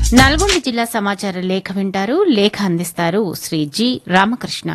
నల్గొండ జిల్లా సమాచార లేఖ వింటారు లేఖ అందిస్తారు శ్రీ జి రామకృష్ణ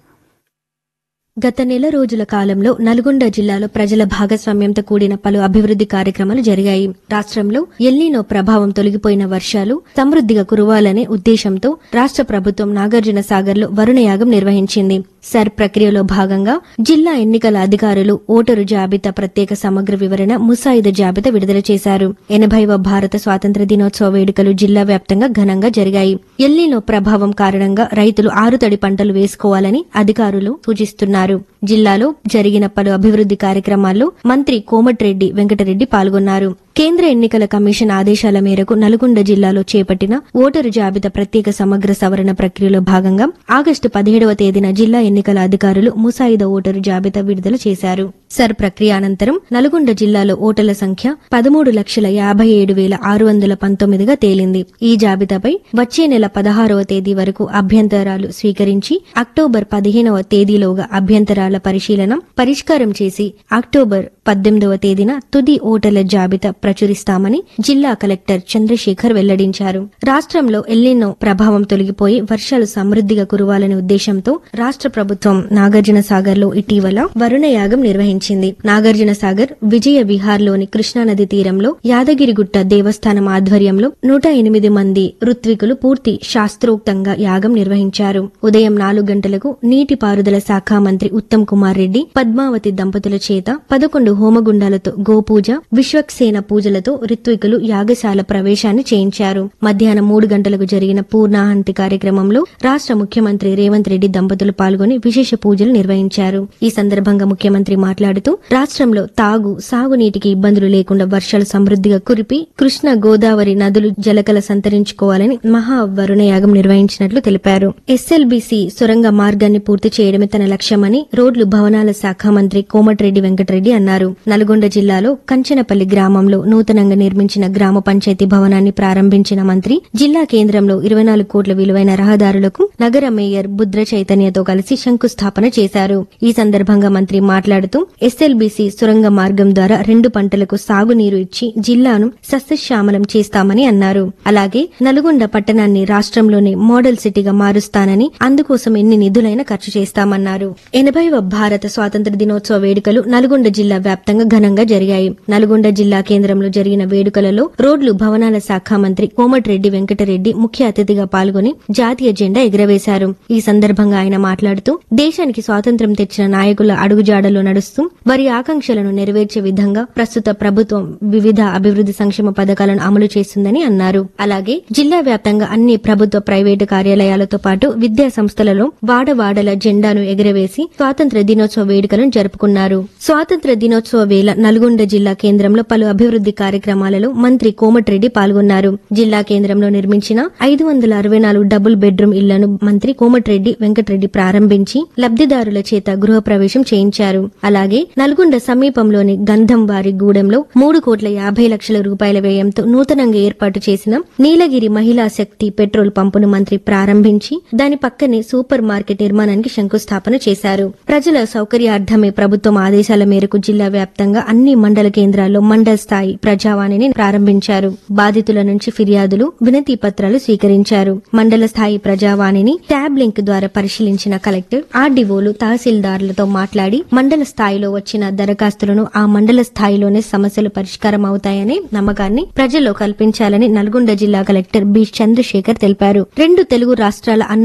గత నెల రోజుల కాలంలో నల్గొండ జిల్లాలో ప్రజల భాగస్వామ్యంతో కూడిన పలు అభివృద్ది కార్యక్రమాలు జరిగాయి రాష్ట్రంలో ఎల్లీనో ప్రభావం తొలగిపోయిన వర్షాలు సమృద్దిగా కురవాలనే ఉద్దేశంతో రాష్ట్ర ప్రభుత్వం నాగార్జున సాగర్ లో వరుణయాగం నిర్వహించింది సర్ ప్రక్రియలో భాగంగా జిల్లా ఎన్నికల అధికారులు ఓటరు జాబితా ప్రత్యేక సమగ్ర వివరణ ముసాయిదా జాబితా విడుదల చేశారు ఎనభైవ భారత స్వాతంత్ర దినోత్సవ వేడుకలు జిల్లా వ్యాప్తంగా ఘనంగా జరిగాయి ఎల్లీనో ప్రభావం కారణంగా రైతులు ఆరుతడి పంటలు వేసుకోవాలని అధికారులు సూచిస్తున్నారు జిల్లాలో జరిగిన పలు అభివృద్ది కార్యక్రమాల్లో మంత్రి కోమటిరెడ్డి వెంకటరెడ్డి పాల్గొన్నారు కేంద్ర ఎన్నికల కమిషన్ ఆదేశాల మేరకు నల్గొండ జిల్లాలో చేపట్టిన ఓటరు జాబితా ప్రత్యేక సమగ్ర సవరణ ప్రక్రియలో భాగంగా ఆగస్టు పదిహేడవ తేదీన జిల్లా ఎన్నికల అధికారులు ముసాయిదా ఓటరు జాబితా విడుదల చేశారు సర్ ప్రక్రియ అనంతరం నల్గొండ జిల్లాలో ఓటర్ల సంఖ్య పదమూడు లక్షల యాభై ఏడు వేల ఆరు వందల పంతొమ్మిదిగా తేలింది ఈ జాబితాపై వచ్చే నెల పదహారవ తేదీ వరకు అభ్యంతరాలు స్వీకరించి అక్టోబర్ పదిహేనవ తేదీలోగా అభ్యంతరాల పరిశీలన పరిష్కారం చేసి అక్టోబర్ పద్దెనిమిదవ తేదీన తుది ఓటర్ల జాబితా ప్రచురిస్తామని జిల్లా కలెక్టర్ చంద్రశేఖర్ వెల్లడించారు రాష్ట్రంలో ఎల్లినో ప్రభావం తొలగిపోయి వర్షాలు సమృద్దిగా కురవాలనే ఉద్దేశంతో రాష్ట్ర ప్రభుత్వం నాగార్జున సాగర్ లో ఇటీవల వరుణయాగం నిర్వహించింది నాగార్జున సాగర్ విజయ విహార్లోని కృష్ణానది తీరంలో యాదగిరిగుట్ట దేవస్థానం ఆధ్వర్యంలో నూట ఎనిమిది మంది ఋత్వికులు పూర్తి శాస్త్రోక్తంగా యాగం నిర్వహించారు ఉదయం నాలుగు గంటలకు నీటిపారుదల శాఖ మంత్రి ఉత్తమ్ కుమార్ రెడ్డి పద్మావతి దంపతుల చేత పదకొండు హోమగుండాలతో గోపూజ విశ్వక్సేన పూజలతో ఋత్వికులు యాగశాల ప్రవేశాన్ని చేయించారు మధ్యాహ్నం మూడు గంటలకు జరిగిన పూర్ణాహంతి కార్యక్రమంలో రాష్ట్ర ముఖ్యమంత్రి రేవంత్ రెడ్డి దంపతులు పాల్గొని విశేష పూజలు నిర్వహించారు ఈ సందర్భంగా ముఖ్యమంత్రి మాట్లాడుతూ రాష్ట్రంలో తాగు సాగునీటికి ఇబ్బందులు లేకుండా వర్షాలు సమృద్దిగా కురిపి కృష్ణ గోదావరి నదులు జలకల సంతరించుకోవాలని మహా వరుణయాగం నిర్వహించినట్లు తెలిపారు ఎస్ఎల్బిసి సొరంగ మార్గాన్ని పూర్తి చేయడమే తన లక్ష్యమని రోడ్లు భవనాల శాఖ మంత్రి కోమటిరెడ్డి వెంకటరెడ్డి అన్నారు నల్గొండ జిల్లాలో కంచనపల్లి గ్రామంలో నూతనంగా నిర్మించిన గ్రామ పంచాయతీ భవనాన్ని ప్రారంభించిన మంత్రి జిల్లా కేంద్రంలో ఇరవై నాలుగు కోట్ల విలువైన రహదారులకు నగర మేయర్ బుద్ర చైతన్యతో కలిసి శంకుస్థాపన చేశారు ఈ సందర్భంగా మంత్రి మాట్లాడుతూ ఎస్ఎల్బిసి సొరంగ మార్గం ద్వారా రెండు పంటలకు సాగునీరు ఇచ్చి జిల్లాను సస్యశ్యామలం చేస్తామని అన్నారు అలాగే నల్గొండ పట్టణాన్ని రాష్ట్రంలోని మోడల్ సిటీగా మారుస్తానని అందుకోసం ఎన్ని నిధులైనా ఖర్చు చేస్తామన్నారు ఎనభైవ భారత స్వాతంత్ర దినోత్సవ వేడుకలు నల్గొండ జిల్లా వ్యాప్తంగా ఘనంగా జరిగాయి నల్గొండ జిల్లా కేంద్రంలో జరిగిన వేడుకలలో రోడ్లు భవనాల శాఖ మంత్రి కోమటిరెడ్డి వెంకటరెడ్డి ముఖ్య అతిథిగా పాల్గొని జాతీయ జెండా ఎగురవేశారు ఈ సందర్భంగా ఆయన మాట్లాడుతూ దేశానికి స్వాతంత్ర్యం తెచ్చిన నాయకుల అడుగుజాడలో నడుస్తూ వారి ఆకాంక్షలను నెరవేర్చే విధంగా ప్రస్తుత ప్రభుత్వం వివిధ అభివృద్ధి సంక్షేమ పథకాలను అమలు చేస్తుందని అన్నారు అలాగే జిల్లా వ్యాప్తంగా అన్ని ప్రభుత్వ ప్రైవేటు కార్యాలయాలతో పాటు విద్యా సంస్థలలో వాడవాడల జెండాను ఎగురవేసి స్వాతంత్ర దినోత్సవ వేడుకలను జరుపుకున్నారు స్వాతంత్ర దినోత్సవ వేళ నల్గొండ జిల్లా కేంద్రంలో పలు అభివృద్ధి కార్యక్రమాలలో మంత్రి కోమటిరెడ్డి పాల్గొన్నారు జిల్లా కేంద్రంలో నిర్మించిన ఐదు వందల అరవై నాలుగు డబుల్ బెడ్రూమ్ ఇళ్లను మంత్రి కోమటిరెడ్డి వెంకటరెడ్డి ప్రారంభించి లబ్దిదారుల చేత గృహప్రవేశం చేయించారు అలాగే నల్గొండ సమీపంలోని గంధం వారి గూడెంలో మూడు కోట్ల యాభై లక్షల రూపాయల వ్యయంతో నూతనంగా ఏర్పాటు చేసిన నీలగిరి మహిళా శక్తి పెట్రోల్ పంపును మంత్రి ప్రారంభించి దాని పక్కనే సూపర్ మార్కెట్ నిర్మాణానికి శంకుస్థాపన చేశారు ప్రజల సౌకర్యార్థమే ప్రభుత్వం ఆదేశాల మేరకు జిల్లా వ్యాప్తంగా అన్ని మండల కేంద్రాల్లో మండల స్థాయి ప్రజావాణిని ప్రారంభించారు బాధితుల నుంచి ఫిర్యాదులు వినతి పత్రాలు స్వీకరించారు మండల స్థాయి ప్రజావాణిని ట్యాబ్ లింక్ ద్వారా పరిశీలించిన కలెక్టర్ ఆర్డీఓలు తహసీల్దారులతో మాట్లాడి మండల స్థాయిలో వచ్చిన దరఖాస్తులను ఆ మండల స్థాయిలోనే సమస్యలు పరిష్కారం అవుతాయనే నమ్మకాన్ని ప్రజల్లో కల్పించాలని నల్గొండ జిల్లా కలెక్టర్ బి చంద్రశేఖర్ తెలిపారు రెండు తెలుగు రాష్ట్రాల అన్ని